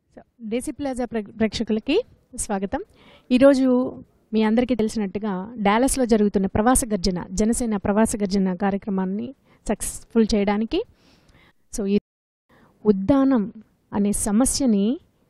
So దేశీ plaza ప్రే- ప్రేక్షకులకి స్వాగతం ఈరోజు మీ అందరికీ తెలిసినట్టుగా డాలస్లో జరుగుతున్న ప్రవాస గర్జన జనసేన ప్రవాస గర్జన కార్యక్రమాన్ని సక్సెస్ఫుల్ చేయడానికి సో ఈ ఉద్దానం అనే సమస్యని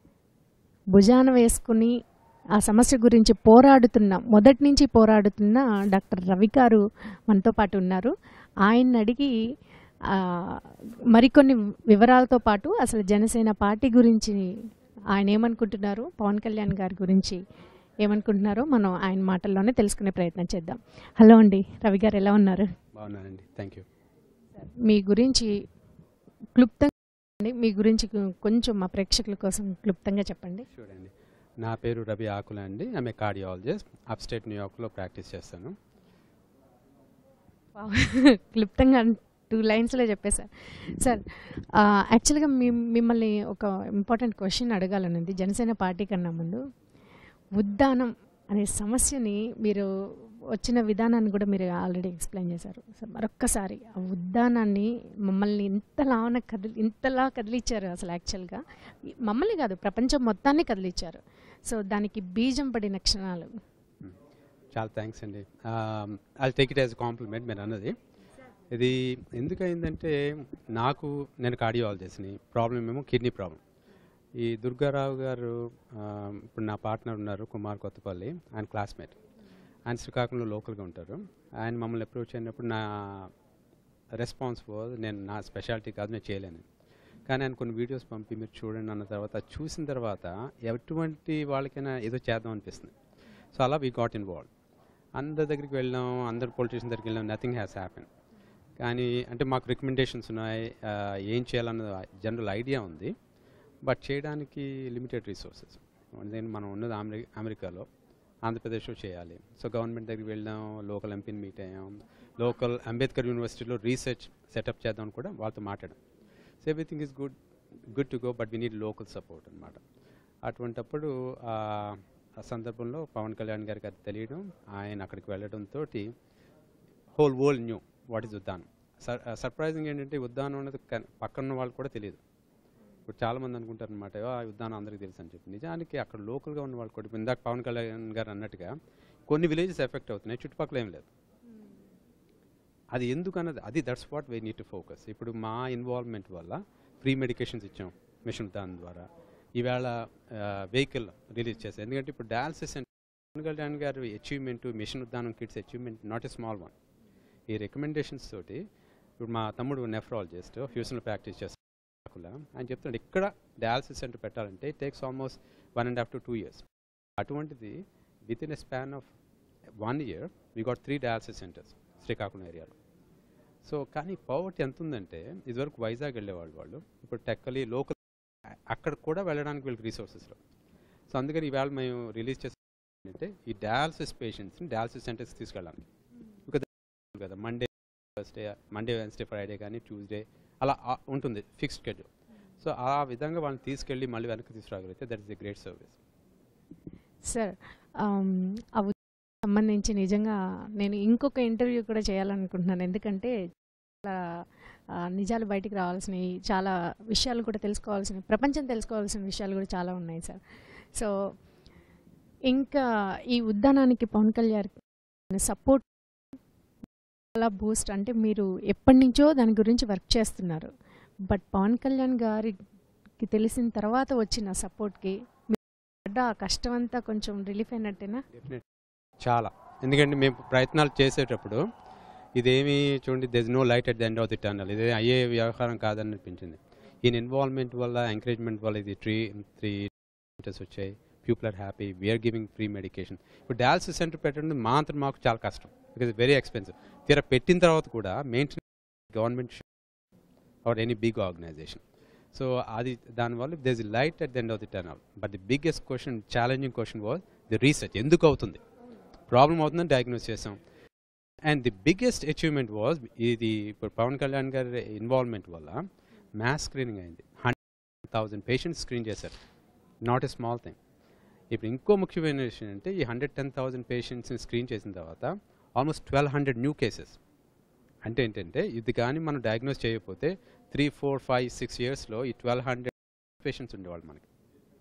భుజాన వేసుకుని ఆ సమస్య గురించి పోరాడుతున్న మొదటి నుంచి పోరాడుతున్న డాక్టర్ రవి గారు మనతో పాటు ఉన్నారు ఆయన్ని అడిగి ఆ, మరికొన్ని వివరాలతో పాటు అసలు జనసేన పార్టీ గురించి ఆయన ఏమనుకుంటున్నారు పవన్ కళ్యాణ్ గారి గురించి ఏమనుకుంటున్నారో మనం ఆయన మాటల్లోనే తెలుసుకునే ప్రయత్నం చేద్దాం హలో అండి రవి గారు ఎలా ఉన్నారు బాగున్నానండి థ్యాంక్ యూ మీ గురించి క్లుప్తంగా చెప్పండి. మీ గురించి కొ- కొంచెం మా ప్రేక్షకుల కోసం క్లుప్తంగా చెప్పండి షూర్ అండి నా పేరు రవి ఆకుల అండి ఆమె కార్డియాలజిస్ట్ అప్ స్టేట్ న్యూయార్క్లో ప్రాక్టీస్ చేస్తాను వావ్. క్లుప్తంగా టూ లైన్స్లో చెప్పేశారు సార్ ఆ, యాక్చువల్గా మీ మిమ్మల్ని ఒక ఇంపార్టెంట్ క్వశ్చన్ అడగాలనుంది జనసేన పార్టీ కన్నా ముందు ఉద్దానం అనే సమస్యని మీరు వచ్చిన విధానాన్ని కూడా మీరు ఆల్రెడీ ఎక్స్ప్లెయిన్ చేశారు సో మరొక్కసారి ఆ ఉద్దానాన్ని మమ్మల్ని ఇంతలాన కదిలి ఇంతలా కదిలిచ్చారు అసలు యాక్చువల్గా మమ్మల్ని కాదు ప్రపంచం మొత్తాన్ని కదిలిచ్చారు సో దానికి బీజం పడిన క్షణాలు చాలా థ్యాంక్స్ అండి I take it as compliment మీరు అన్నది ఇది ఎందుకయిందంటే నాకు నేను కార్డియాలజిస్ట్ని ప్రాబ్లం ఏమో కిడ్నీ ప్రాబ్లం ఈ దుర్గారావు గారు ఆ, ఇప్పుడు నా పార్ట్నర్ ఉన్నారు కుమార్ కొత్తపల్లి ఆయన క్లాస్మేట్ ఆయన శ్రీకాకుళంలో లోకల్గా ఉంటారు ఆయన మమ్మల్ని అప్రోచ్ అయినప్పుడు నా రెస్పాన్స్ వాజ్ నేను నా స్పెషాలిటీ కాదు నేను చేయలేను కానీ ఆయన కొన్ని వీడియోస్ పంపి మీరు చూడండి అన్న తర్వాత అది చూసిన తర్వాత ఎటువంటి వాళ్ళకైనా ఏదో చేద్దాం అనిపిస్తుంది సో అలా వీ గాట్ ఇన్వాల్వ్ అందరి దగ్గరికి వెళ్ళాం అందరు పొలిటీషియన్ దగ్గరికి వెళ్ళాం నథింగ్ హ్యాస్ హ్యాపెన్ కానీ అంటే మాకు రికమెండేషన్స్ ఉన్నాయి ఆ, ఏం చేయాలన్న జనరల్ ఐడియా ఉంది బట్ చేయడానికి లిమిటెడ్ రిసోర్సెస్ ఎందుకంటే మనం ఉన్నది అమెరి అమెరికాలో ఆంధ్రప్రదేశ్లో చేయాలి సో గవర్నమెంట్ దగ్గరికి వెళ్ళాం లోకల్ ఎంపీని మీట్ అయ్యాం లోకల్ అంబేద్కర్ యూనివర్సిటీలో రీసెర్చ్ సెటప్ చేద్దామని కూడా వాళ్ళతో మాట్లాడాం so everything is good good to go but we need local support అనమాట అటువంటప్పుడు ఆ ఆ సందర్భంలో పవన్ కళ్యాణ్ గారికి అది తెలియడం ఆయన అక్కడికి వెళ్ళడంతో whole world knew what is Uddanam sir surprising ఏంటంటే ఈ ఉద్దానం అనేది కన్- పక్కన వాళ్ళు కూడా తెలియదు ఇప్పుడు చాలా మంది అనుకుంటారు అనమాట ఆ ఉద్దానం అందరికీ తెలుసు అని చెప్పి నిజానికి అక్కడ లోకల్గా ఉన్న వాళ్ళు కూడా ఇప్పుడు ఇందాక పవన్ కళ్యాణ్ గారు అన్నట్టుగా కొన్ని విలేజెస్ ఎఫెక్ట్ అవుతున్నాయి చుట్టుపక్కల ఏం లేదు అది ఎందుకు అన్నది అది that's what we need to focus ఇప్పుడు మా ఇన్వాల్వ్మెంట్ వల్ల ఫ్రీ మెడికేషన్స్ ఇచ్చాం మిషన్ దాని ద్వారా ఈవేళ వెహికల్ రిలీజ్ చేశారు ఎందుకంటే ఇప్పుడు డయాలసిస్ అంటే పవన్ కళ్యాణ్ గారు achievement mission Uddanam kids achievement not a small one ఈ రికమెండేషన్స్ తోటి ఇప్పుడు మా తమ్ముడు నెఫ్రాలజిస్ట్ ఫ్యూషన్లో ప్రాక్టీస్ చేస్తాడు ఆయన చెప్తున్నాడు ఇక్కడ డయాలసిస్ సెంటర్ పెట్టాలంటే takes almost one and half to two years అటువంటిది within a span of one year we got three dialysis centres Srikakulam ఏరియాలో సో కానీ పవర్టీ ఎంత ఉందంటే ఇదివరకు వైజాగ్ వెళ్ళేవాళ్ళు వాళ్ళు ఇప్పుడు టెక్కలి లోకల్ అక్కడ కూడా వెళ్ళడానికి వీళ్ళకి రిసోర్సెస్లో సో అందుకని ఈవేళ మేము రిలీజ్ చేసే అంటే ఈ డయాలసిస్ పేషెంట్స్ని డయాలసిస్ సెంటర్స్ తీసుకెళ్ళాలి బికాజ్ కదా Monday Thursday Monday Wednesday Friday కానీ ట్యూస్డే అలా ఆ ఉంటుంది ఫిక్స్డ్ షెడ్యూల్ సో ఆ విధంగా వాళ్ళని తీసుకెళ్ళి మళ్ళీ వెనక్కి తీసుకురాగలిగితే that is a great service sir um, ఆ ఉద్యోగం సంబంధించి నిజంగా నేను ఇంకొక ఇంటర్వ్యూ కూడా చేయాలనుకుంటున్నాను ఎందుకంటే చాలా ఆ, నిజాలు బయటికి రావాల్సినవి చాలా విషయాలు కూడా తెలుసుకోవాల్సినవి ప్రపంచం తెలుసుకోవాల్సిన విషయాలు కూడా చాలా ఉన్నాయి సార్ సో ఇంకా ఈ ఉద్దానానికి పవన్ కళ్యాణ్ సపోర్ట్ చాలా బూస్ట్ అంటే మీరు ఎప్పటి నుంచో దాని గురించి వర్క్ చేస్తున్నారు బట్ పవన్ కళ్యాణ్ గారికి తెలిసిన తర్వాత వచ్చిన సపోర్ట్కి పడ్డ ఆ కష్టం అంతా కొంచెం రిలీఫ్ అయినట్టేనా డెఫినెట్ చాలా ఎందుకంటే మేము ప్రయత్నాలు చేసేటప్పుడు ఇదేమి చూడండి there's no light at the end of the tunnel ఇది అయ్యే వ్యవహారం కాదని అనిపించింది ఈయన ఇన్వాల్వ్మెంట్ వల్ల ఎంకరేజ్మెంట్ వల్ల ఇది త్రీ త్రీ సెంటర్స్ వచ్చాయి people are happy we're giving free medication ఇప్పుడు డయాలసిస్ సెంటర్ పెట్టడం మా అంతా మాకు చాలా కష్టం బికాజ్ వెరీ ఎక్స్పెన్సివ్ తీరా పెట్టిన తర్వాత కూడా maintenance government or any big organisation so అది దానివల్ల there's light at the end of the tunnel but the biggest question challenging question was the research ఎందుకు అవుతుంది ప్రాబ్లం అవుతుందని డయాగ్నోస్ చేసాం and the biggest achievement was ఇది ఇప్పుడు పవన్ కళ్యాణ్ గారి involvement వల్ల మ్యాథ్ స్క్రీనింగ్ అయింది హండ్రెడ్ థౌజండ్ పేషెంట్స్ స్క్రీన్ చేశారు నాట్ ఎ స్మాల్ థింగ్ ఇప్పుడు ఇంకో ముఖ్యమైన విషయం అంటే ఈ హండ్రెడ్ టెన్ థౌజండ్ పేషెంట్స్ని స్క్రీన్ చేసిన తర్వాత almost twelve hundred new cases అంటే ఏంటంటే ఇది కానీ మనం డయాగ్నోస్ చేయకపోతే త్రీ ఫోర్ ఫైవ్ సిక్స్ ఇయర్స్లో ఈ ట్వెల్వ్ హండ్రెడ్ పేషెంట్స్ ఉండేవాళ్ళు మనకి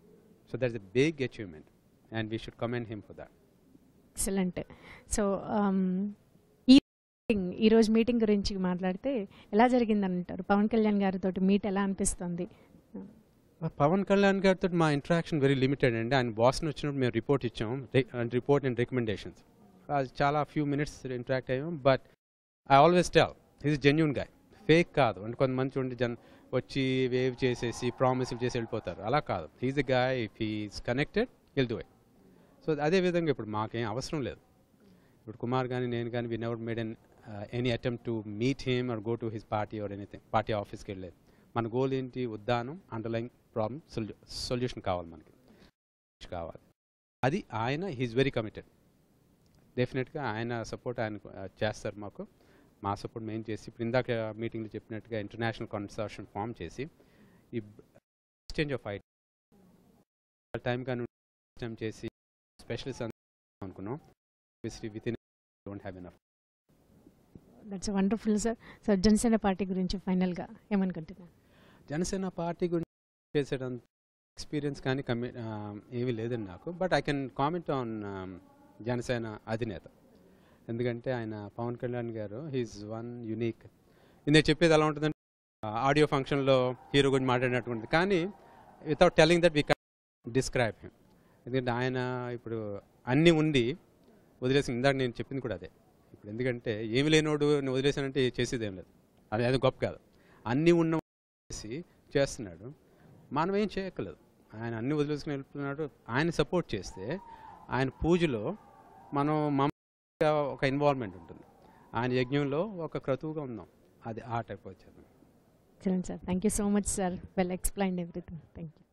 so that's a big achievement and we should commend him for that excellent so ఈ meeting, ఈరోజు మీటింగ్ గురించి మాట్లాడితే ఎలా జరిగిందని అంటారు పవన్ కళ్యాణ్ గారితో మీట్ ఎలా అనిపిస్తుంది పవన్ కళ్యాణ్ గారితో మా ఇంటరాక్షన్ వెరీ లిమిటెడ్ అండి ఆయన బాస్ని వచ్చినప్పుడు మేము రిపోర్ట్ ఇచ్చాం రిపోర్ట్ అండ్ రికమెండేషన్స్ అది చాలా ఫ్యూ మినిట్స్ ఇంటరాక్ట్ అయ్యాం but I always tell is genuine guy fake కాదు అంటే కొంతమంది చూడండి జన్ వచ్చి వేవ్ చేసేసి ప్రామిసులు చేసి వెళ్ళిపోతారు అలా కాదు is a guy if is connected will do it so అదే విధంగా ఇప్పుడు మాకేం అవసరం లేదు ఇప్పుడు కుమార్ కానీ నేను కానీ we never made an any attempt to meet him or go to his party or anything party ఆఫీస్కి వెళ్ళలేదు మన గోల్ ఏంటి ఉద్దానం అండర్లైన్ ప్రాబ్లమ్ సొల్యూషన్ కావాలి మనకి కావాలి అది ఆయన హీస్ వెరీ కమిటెడ్ డెఫినెట్గా ఆయన సపోర్ట్ ఆయన uh, చేస్తారు మాకు మా సపోర్ట్ మేము చేసి ఇప్పుడు ఇందాక మీటింగ్లో చెప్పినట్టుగా ఇంటర్నేషనల్ కన్సార్షన్ ఫామ్ చేసి ఈ ఎక్స్చేంజ్ ఆఫ్ ఐడియా టైం కానీ టైం చేసి స్పెషలిస్ట్ అనుకున్నాం within don't have enough that's wonderful sir so Janasena party గురించి ఫైనల్గా ఏమనుకుంటున్నారు జనసేన పార్టీ గురించి చేసేటంత ఎక్స్పీరియన్స్ కానీ కమి ఏమీ లేదండి నాకు but I can comment on Janasena అధినేత ఎందుకంటే ఆయన పవన్ కళ్యాణ్ గారు హీస్ వన్ యునీక్ నేను చెప్పేది ఎలా ఉంటుందంటే ఆడియో ఫంక్షన్లో హీరో గురించి మాట్లాడినట్టు ఉంటుంది కానీ without telling that we can describe him ఎందుకంటే ఆయన ఇప్పుడు అన్నీ ఉండి వదిలేసి ఇందాక నేను చెప్పింది కూడా అదే ఇప్పుడు ఎందుకంటే ఏమి లేనోడు నేను వదిలేసానంటే చేసేది ఏం లేదు అది అది గొప్ప కాదు అన్నీ ఉన్న చేసి చేస్తున్నాడు మనం ఏం చేయక్కలేదు ఆయన అన్ని వదిలేసుకుని వెళ్తున్నాడు ఆయన సపోర్ట్ చేస్తే ఆయన పూజలో మనం మమ్మల్ని ఒక ఇన్వాల్వ్మెంట్ ఉంటుంది ఆయన యజ్ఞంలో ఒక క్రతువుగా ఉన్నాం అది ఆ టైప్ వచ్చాను excellent sir thank you so much sir well explained everything thank you